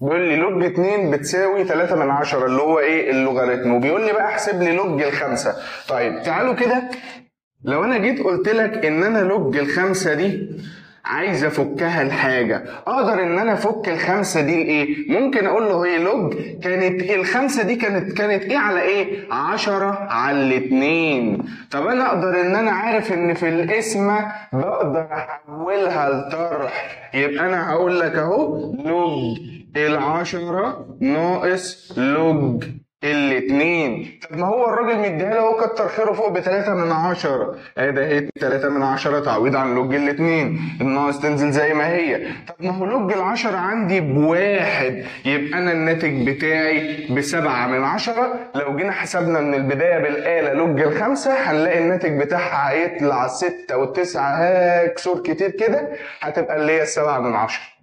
بيقول لي لوج 2 بتساوي 3 من 10 اللي هو ايه اللوغاريتم وبيقول لي بقى احسب لي لوج الخمسه طيب تعالوا كده لو انا جيت قلت لك ان انا لوج الخمسه دي عايز افكها لحاجه اقدر ان انا افك الخمسه دي لايه ممكن اقول له هي لوج كانت الخمسه دي كانت كانت ايه على ايه 10 على الاتنين طب انا اقدر ان انا عارف ان في القسمه بقدر احولها لطرح يبقى انا هقول لك اهو لوج العشرة ناقص لوج الاتنين طب ما هو الراجل مديها له هو كتر خيره فوق بتلاتة من عشرة ادي اهي تلاتة من عشرة تعويض عن لوج الاتنين الناقص تنزل زي ما هي طب ما هو لوج العشرة عندي بواحد يبقى انا الناتج بتاعي بسبعة من عشرة لو جينا حسبنا من البداية بالآلة لوج الخمسة هنلاقي الناتج بتاعها هيطلع ستة وتسعة هاك كسور كتير كده هتبقى اللي هي السبعة من عشرة